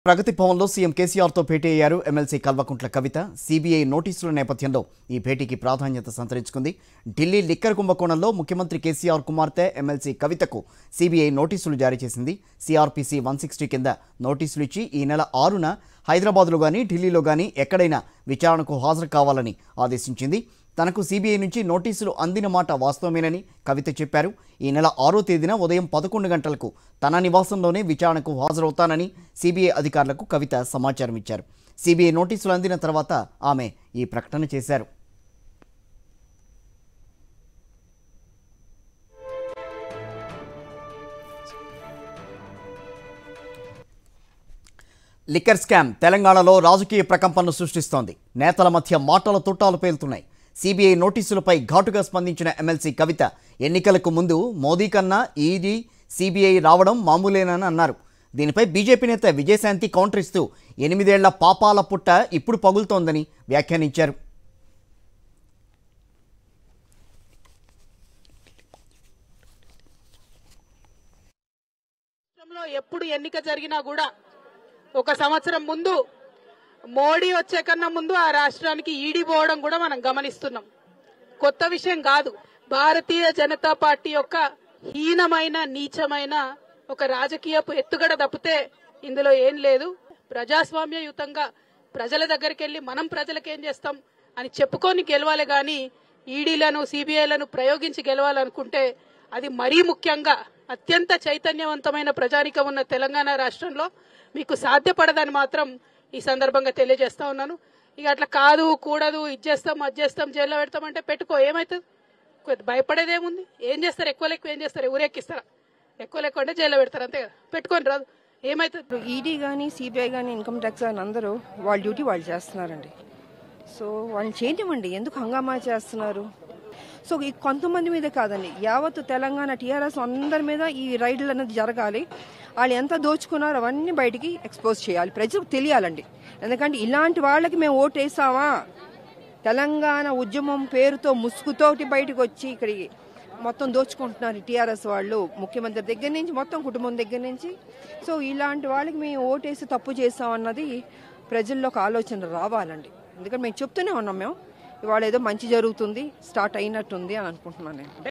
ప్రగతి భవన్లో సీఎం కేసీఆర్తో భేటీ అయ్యారు ఎమ్మెల్సీ కల్వకుంట్ల కవిత సీబీఐ నోటీసుల నేపథ్యంలో ఈ భేటీకి ప్రాధాన్యత సంతరించుకుంది ఢిల్లీ లిక్కర్ కుంభకోణంలో ముఖ్యమంత్రి కేసీఆర్ కుమార్తె ఎమ్మెల్సీ కవితకు సీబీఐ నోటీసులు జారీ చేసింది సిఆర్పిసి వన్ సిక్స్టీ కింద నోటీసులు ఇచ్చి ఈ నెల ఆరున హైదరాబాద్లో గానీ ఢిల్లీలో గానీ ఎక్కడైనా విచారణకు హాజరు కావాలని ఆదేశించింది తనకు సీబీఐ నుంచి నోటీసులు అందిన మాట వాస్తవమేనని కవిత చెప్పారు ఈ నెల ఆరో తేదీన ఉదయం పదకొండు గంటలకు తన నివాసంలోనే విచారణకు హాజరవుతానని సీబీఐ అధికారులకు కవిత సమాచారం ఇచ్చారు సీబీఐ నోటీసులు అందిన తర్వాత ఆమె ఈ ప్రకటన చేశారు లిక్కర్ స్కామ్ తెలంగాణలో రాజకీయ ప్రకంపనలు సృష్టిస్తోంది నేతల మధ్య మాటల తుట్టాలు పేలుతున్నాయి సిబిఐ నోటీసులపై ఘాటుగా స్పందించిన ఎమ్మెల్సీ కవిత ఎన్నికలకు ముందు మోదీ కన్నా ఈడీ సిబిఐ రావడం మామూలేనని అన్నారు దీనిపై బీజేపీ నేత విజయశాంతి కౌంటర్ ఇస్తూ ఎనిమిదేళ్ల పాపాల పుట్ట ఇప్పుడు పగులుతోందని వ్యాఖ్యానించారు రాష్ట్రంలో ఎప్పుడు ఎన్నిక జరిగినా కూడా ఒక సంవత్సరం ముందు మోడీ వచ్చే కన్నా ముందు ఆ రాష్ట్రానికి ఈడీ పోవడం కూడా మనం గమనిస్తున్నాం కొత్త విషయం కాదు భారతీయ జనతా పార్టీ యొక్క హీనమైన నీచమైన ఒక రాజకీయపు ఎత్తుగడ తప్పితే ఇందులో ఏం లేదు ప్రజాస్వామ్యయుతంగా ప్రజల దగ్గరికి వెళ్లి మనం ప్రజలకు ఏం చేస్తాం అని చెప్పుకొని గెలవాలి గాని ఈడీలను సిబిఐలను ప్రయోగించి గెలవాలనుకుంటే అది మరీ ముఖ్యంగా అత్యంత చైతన్యవంతమైన ప్రజానికం ఉన్న తెలంగాణ రాష్ట్రంలో మీకు సాధ్యపడదని మాత్రం ఈ సందర్భంగా తెలియజేస్తా ఉన్నాను ఇక అట్లా కాదు కూడదు ఇది చేస్తాం అది చేస్తాం జైల్లో పెడతామంటే పెట్టుకో ఏమవుతుంది కొద్ది భయపడేదేముంది ఏం చేస్తారు ఎక్కువ ఎక్కువ ఏం చేస్తారు ఊరెక్కిస్తారా ఎక్కువ ఎక్కువ అంటే జైల్లో పెడతారు అంతే కదా పెట్టుకొని రాదు ఏమవుతుంది ఇప్పుడు ఈడీ కానీ సిబిఐ కానీ ఇన్కమ్ ట్యాక్స్ కానీ అందరూ వాళ్ళ డ్యూటీ వాళ్ళు చేస్తున్నారండి సో వాళ్ళని చేయనివ్వండి ఎందుకు హంగామా చేస్తున్నారు సో ఈ కొంతమంది మీద కాదండి యావత్ తెలంగాణ టీఆర్ఎస్ అందరి మీద ఈ రైడ్లు అనేది జరగాలి వాళ్ళు ఎంత దోచుకున్నారో అవన్నీ బయటికి ఎక్స్పోజ్ చేయాలి ప్రజలకు తెలియాలండి ఎందుకంటే ఇలాంటి వాళ్ళకి మేము ఓటు వేసామా తెలంగాణ ఉద్యమం పేరుతో ముసుగుతోటి బయటకు వచ్చి ఇక్కడికి మొత్తం దోచుకుంటున్నారు టీఆర్ఎస్ వాళ్ళు ముఖ్యమంత్రి దగ్గర నుంచి మొత్తం కుటుంబం దగ్గర నుంచి సో ఇలాంటి వాళ్ళకి మేము ఓటేసి తప్పు చేసాం అన్నది ప్రజల్లోకి ఆలోచన రావాలండి ఎందుకంటే మేము చెప్తూనే ఉన్నాం మేము ఇవాళ ఏదో మంచి జరుగుతుంది స్టార్ట్ అయినట్టుంది అని అనుకుంటున్నాను నేను